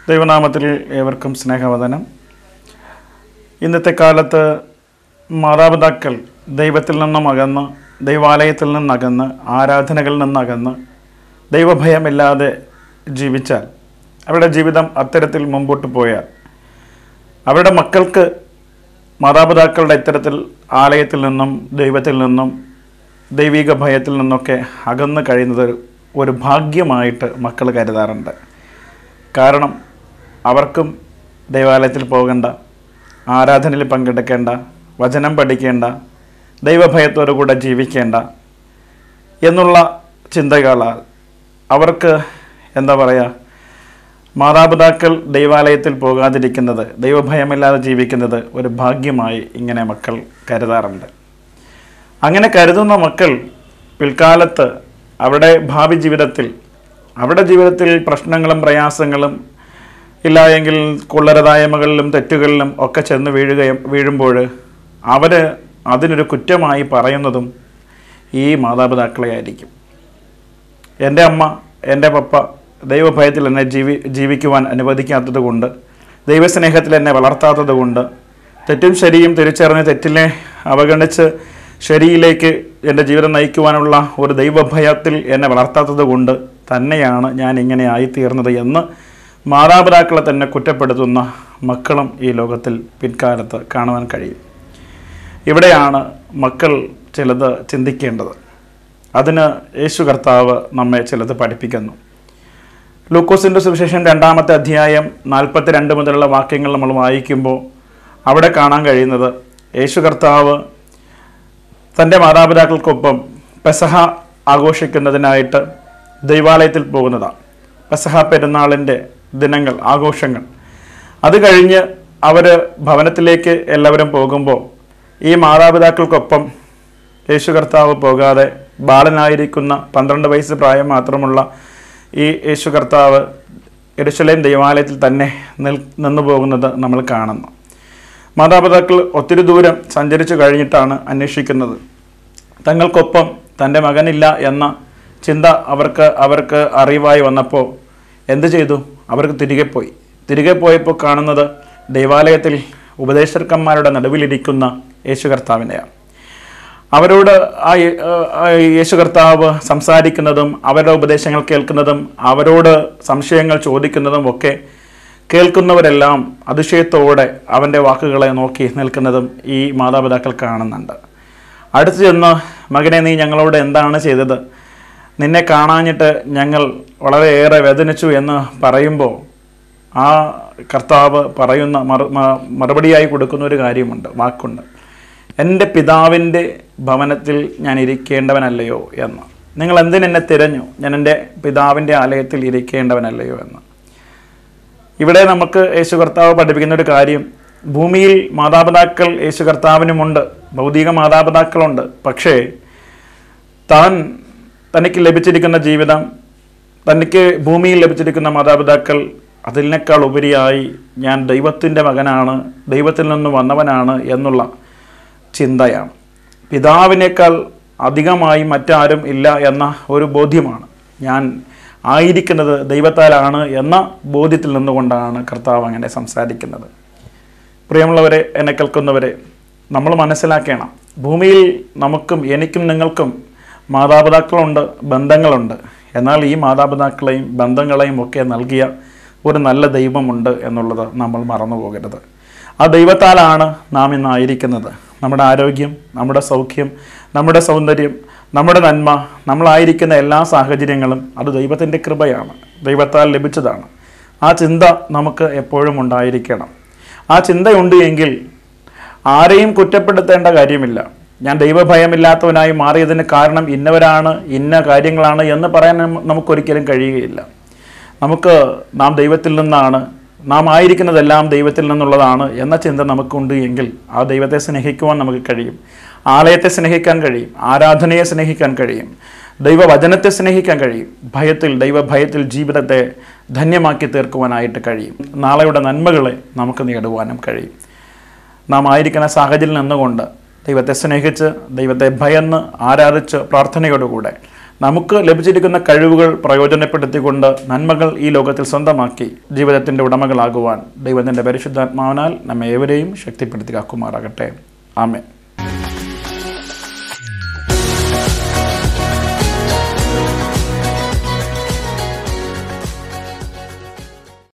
ദൈവനാമത്തിൽ ഏവർക്കും സ്നേഹവദനം ഇന്നത്തെ കാലത്ത് മാതാപിതാക്കൾ ദൈവത്തിൽ നിന്നും അകന്ന് ദൈവാലയത്തിൽ നിന്നകന്ന് ആരാധനകളിൽ നിന്നകന്ന് ദൈവഭയമില്ലാതെ ജീവിച്ചാൽ അവരുടെ ജീവിതം അത്തരത്തിൽ മുമ്പോട്ട് പോയാൽ അവരുടെ മക്കൾക്ക് മാതാപിതാക്കളുടെ ഇത്തരത്തിൽ ആലയത്തിൽ നിന്നും ദൈവത്തിൽ നിന്നും ദൈവിക ഭയത്തിൽ നിന്നൊക്കെ അകന്ന് കഴിയുന്നത് ഒരു ഭാഗ്യമായിട്ട് മക്കൾ കരുതാറുണ്ട് കാരണം അവർക്കും ദൈവാലയത്തിൽ പോകേണ്ട ആരാധനയിൽ പങ്കെടുക്കേണ്ട വചനം പഠിക്കേണ്ട ദൈവഭയത്തോടു കൂടെ ജീവിക്കേണ്ട എന്നുള്ള ചിന്തകളാൽ അവർക്ക് എന്താ പറയുക മാതാപിതാക്കൾ ദൈവാലയത്തിൽ പോകാതിരിക്കുന്നത് ദൈവഭയമില്ലാതെ ജീവിക്കുന്നത് ഒരു ഭാഗ്യമായി ഇങ്ങനെ മക്കൾ കരുതാറുണ്ട് അങ്ങനെ കരുതുന്ന മക്കൾ പിൽക്കാലത്ത് അവിടെ ഭാവി ജീവിതത്തിൽ അവരുടെ ജീവിതത്തിൽ പ്രശ്നങ്ങളും പ്രയാസങ്ങളും ഇല്ല എങ്കിൽ കൊള്ളരതായ്മകളിലും തെറ്റുകളിലും ഒക്കെ ചെന്ന് വീഴുകയും വീഴുമ്പോൾ അവർ അതിനൊരു കുറ്റമായി പറയുന്നതും ഈ മാതാപിതാക്കളെ ആയിരിക്കും എൻ്റെ അമ്മ എൻ്റെ പപ്പ ദൈവഭയത്തിൽ എന്നെ ജീവി ജീവിക്കുവാൻ അനുവദിക്കാത്തത് കൊണ്ട് ദൈവസ്നേഹത്തിൽ എന്നെ വളർത്താത്തത് കൊണ്ട് തെറ്റും ശരിയും തിരിച്ചറിഞ്ഞ് തെറ്റിനെ അവഗണിച്ച് ശരിയിലേക്ക് എൻ്റെ ജീവിതം നയിക്കുവാനുള്ള ഒരു ദൈവഭയത്തിൽ എന്നെ വളർത്താത്തത് കൊണ്ട് തന്നെയാണ് ഞാൻ ഇങ്ങനെ ആയിത്തീർന്നത് എന്ന് മാതാപിതാക്കളെ തന്നെ കുറ്റപ്പെടുത്തുന്ന മക്കളും ഈ ലോകത്തിൽ പിൽക്കാലത്ത് കാണുവാൻ കഴിയും ഇവിടെയാണ് മക്കൾ ചിലത് ചിന്തിക്കേണ്ടത് അതിന് യേശു കർത്താവ് നമ്മെ ചിലത് പഠിപ്പിക്കുന്നു ലൂക്കോസിൻ്റെ സുവിശേഷം രണ്ടാമത്തെ അധ്യായം നാൽപ്പത്തി രണ്ട് മുതലുള്ള വാക്യങ്ങൾ നമ്മൾ വായിക്കുമ്പോൾ അവിടെ കാണാൻ കഴിയുന്നത് യേശു കർത്താവ് തൻ്റെ മാതാപിതാക്കൾക്കൊപ്പം പെസഹ ആഘോഷിക്കുന്നതിനായിട്ട് ദൈവാലയത്തിൽ പോകുന്നതാണ് പെസഹ പെരുന്നാളിൻ്റെ ദിനങ്ങൾ ആഘോഷങ്ങൾ അത് കഴിഞ്ഞ് അവർ ഭവനത്തിലേക്ക് എല്ലാവരും പോകുമ്പോൾ ഈ മാതാപിതാക്കൾക്കൊപ്പം യേശു കർത്താവ് പോകാതെ ബാലനായിരിക്കുന്ന പന്ത്രണ്ട് വയസ്സ് പ്രായം മാത്രമുള്ള ഈ യേശു കർത്താവ് എരുശലേം ദൈവാലയത്തിൽ തന്നെ നിൽ നിന്നു പോകുന്നത് നമ്മൾ കാണുന്നു മാതാപിതാക്കൾ ഒത്തിരി ദൂരം സഞ്ചരിച്ചു കഴിഞ്ഞിട്ടാണ് അന്വേഷിക്കുന്നത് തങ്ങൾക്കൊപ്പം തൻ്റെ മകനില്ല എന്ന ചിന്ത അവർക്ക് അവർക്ക് അറിവായി വന്നപ്പോൾ എന്ത് ചെയ്തു അവർക്ക് തിരികെ പോയി തിരികെ പോയപ്പോൾ കാണുന്നത് ദൈവാലയത്തിൽ ഉപദേശകന്മാരുടെ നടുവിലിരിക്കുന്ന യേശു കർത്താവിനെയാണ് അവരോട് ആ യേ- ആ യേശു കർത്താവ് സംസാരിക്കുന്നതും അവരുടെ ഉപദേശങ്ങൾ കേൾക്കുന്നതും അവരോട് സംശയങ്ങൾ ചോദിക്കുന്നതും ഒക്കെ കേൾക്കുന്നവരെല്ലാം അതിശയത്തോടെ അവൻ്റെ വാക്കുകളെ നോക്കി നിൽക്കുന്നതും ഈ മാതാപിതാക്കൾ കാണുന്നുണ്ട് അടുത്ത് ചെന്ന് മകനെ നീ ഞങ്ങളോട് എന്താണ് ചെയ്തത് നിന്നെ കാണാഞ്ഞിട്ട് ഞങ്ങൾ വളരെയേറെ വേദനിച്ചു എന്ന് പറയുമ്പോൾ ആ കർത്താവ് പറയുന്ന മറു മ- മറുപടിയായി കൊടുക്കുന്ന ഒരു കാര്യമുണ്ട് വാക്കുണ്ട് എൻ്റെ പിതാവിൻ്റെ ഭവനത്തിൽ ഞാൻ ഇരിക്കേണ്ടവനല്ലയോ എന്ന് നിങ്ങൾ എന്തിനെന്നെ തിരഞ്ഞു ഞാൻ എൻ്റെ പിതാവിൻ്റെ ആലയത്തിൽ ഇരിക്കേണ്ടവനല്ലയോ എന്ന് ഇവിടെ നമുക്ക് യേശു കർത്താവ് പഠിപ്പിക്കുന്ന ഒരു കാര്യം ഭൂമിയിൽ മാതാപിതാക്കൾ യേശു കർത്താവിനുമുണ്ട് ഭൗതിക മാതാപിതാക്കളുണ്ട് പക്ഷേ താൻ തനിക്ക് ലഭിച്ചിരിക്കുന്ന ജീവിതം തനിക്ക് ഭൂമിയിൽ ലഭിച്ചിരിക്കുന്ന മാതാപിതാക്കൾ അതിനേക്കാൾ ഉപരിയായി ഞാൻ ദൈവത്തിൻ്റെ മകനാണ് ദൈവത്തിൽ നിന്ന് വന്നവനാണ് എന്നുള്ള ചിന്തയാണ് പിതാവിനേക്കാൾ അധികമായി മറ്റാരും ഇല്ല എന്ന ഒരു ബോധ്യമാണ് ഞാൻ ആയിരിക്കുന്നത് ദൈവത്താലാണ് എന്ന ബോധ്യത്തിൽ നിന്നുകൊണ്ടാണ് കർത്താവ് അങ്ങനെ സംസാരിക്കുന്നത് പ്രിയമുള്ളവരെ എന്നെ കേൾക്കുന്നവരെ നമ്മൾ മനസ്സിലാക്കണം ഭൂമിയിൽ നമുക്കും എനിക്കും നിങ്ങൾക്കും മാതാപിതാക്കളുണ്ട് ബന്ധങ്ങളുണ്ട് എന്നാൽ ഈ മാതാപിതാക്കളെയും ബന്ധങ്ങളെയും ഒക്കെ നൽകിയ ഒരു നല്ല ദൈവമുണ്ട് എന്നുള്ളത് നമ്മൾ മറന്നു പോകരുത് ആ ദൈവത്താലാണ് നാം ഇന്ന് ആയിരിക്കുന്നത് നമ്മുടെ ആരോഗ്യം നമ്മുടെ സൗഖ്യം നമ്മുടെ സൗന്ദര്യം നമ്മുടെ നന്മ നമ്മളായിരിക്കുന്ന എല്ലാ സാഹചര്യങ്ങളും അത് ദൈവത്തിൻ്റെ കൃപയാണ് ദൈവത്താൽ ലഭിച്ചതാണ് ആ ചിന്ത നമുക്ക് എപ്പോഴും ഉണ്ടായിരിക്കണം ആ ചിന്തയുണ്ട് എങ്കിൽ ആരെയും കുറ്റപ്പെടുത്തേണ്ട കാര്യമില്ല ഞാൻ ദൈവഭയമില്ലാത്തവനായി മാറിയതിന് കാരണം ഇന്നവരാണ് ഇന്ന കാര്യങ്ങളാണ് എന്ന് പറയാൻ നമ്മ- നമുക്കൊരിക്കലും കഴിയുകയില്ല നമുക്ക് നാം ദൈവത്തിൽ നിന്നാണ് നാം ആയിരിക്കുന്നതെല്ലാം ദൈവത്തിൽ നിന്നുള്ളതാണ് എന്ന ചിന്ത നമുക്കുണ്ട് എങ്കിൽ ആ ദൈവത്തെ സ്നേഹിക്കുവാൻ നമുക്ക് കഴിയും ആലയത്തെ സ്നേഹിക്കാൻ കഴിയും ആരാധനയെ സ്നേഹിക്കാൻ കഴിയും ദൈവവചനത്തെ സ്നേഹിക്കാൻ കഴിയും ഭയത്തിൽ ദൈവഭയത്തിൽ ജീവിതത്തെ ധന്യമാക്കി തീർക്കുവാനായിട്ട് കഴിയും നാളെയുടെ നന്മകളെ നമുക്ക് നേടുവാനും കഴിയും നാം ആയിരിക്കുന്ന സാഹചര്യം നിന്നുകൊണ്ട് ദൈവത്തെ സ്നേഹിച്ച് ദൈവത്തെ ഭയന്ന് ആരാധിച്ച് പ്രാർത്ഥനയോടുകൂടെ നമുക്ക് ലഭിച്ചിരിക്കുന്ന കഴിവുകൾ പ്രയോജനപ്പെടുത്തിക്കൊണ്ട് നന്മകൾ ഈ ലോകത്തിൽ സ്വന്തമാക്കി ജീവിതത്തിൻ്റെ ഉടമകളാകുവാൻ ദൈവത്തിൻ്റെ പരിശുദ്ധാത്മാവിനാൽ നമ്മെ ഏവരെയും ശക്തിപ്പെടുത്തി കാക്കുമാറാകട്ടെ ആമേ